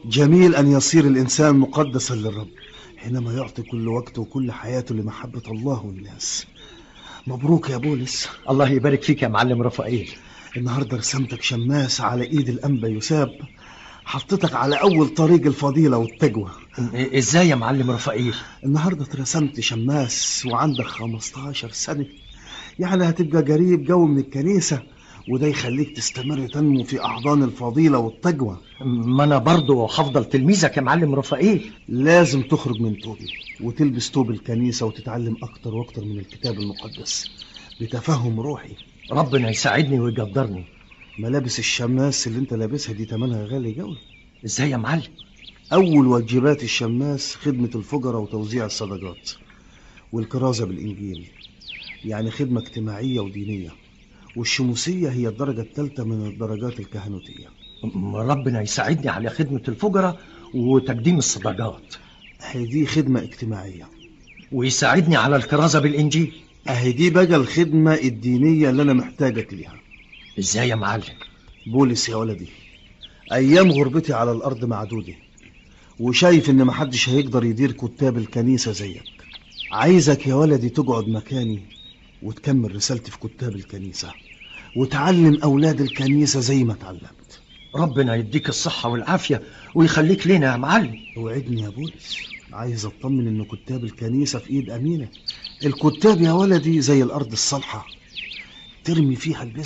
جميل أن يصير الإنسان مقدسا للرب حينما يعطي كل وقته وكل حياته لمحبة الله والناس مبروك يا بولس الله يبارك فيك يا معلم رفائيل النهاردة رسمتك شماس على إيد الأنبا يساب حطيتك على أول طريق الفضيلة والتجوى ازاي يا معلم رفائيل النهاردة اترسمت شماس وعندك 15 سنة يعني هتبقى قريب جو من الكنيسة وده يخليك تستمر تنمو في أحضان الفضيلة والتجوى ما انا برضه هفضل تلميذك يا معلم رفائيل لازم تخرج من توبي وتلبس توب الكنيسة وتتعلم أكتر وأكتر من الكتاب المقدس بتفهم روحي ربنا يساعدني ويقدرني ملابس الشماس اللي انت لابسها دي تمنها غالي قوي ازاي يا معلم أول واجبات الشماس خدمة الفقراء وتوزيع الصدقات والكرازة بالإنجيل يعني خدمة اجتماعية ودينية والشموسية هي الدرجة الثالثة من الدرجات الكهنوتية م- ربنا يساعدني على خدمة الفقراء وتقديم الصدقات أهي دي خدمة اجتماعية ويساعدني على الكرازة بالإنجيل أهي دي بقى الخدمة الدينية اللي أنا محتاجك ليها ازاي يا معلم بولس يا ولدي أيام غربتي على الأرض معدودة وشايف إن محدش هيقدر يدير كتاب الكنيسة زيك عايزك يا ولدي تقعد مكاني وتكمل رسالتي في كتاب الكنيسة وتعلم أولاد الكنيسة زي ما اتعلمت ربنا يديك الصحة والعافية ويخليك لنا يا معلم اوعدني يا بولس عايز اطمن ان كتاب الكنيسة في ايد امينة الكتاب يا ولدي زي الارض الصالحة ترمي فيها البذر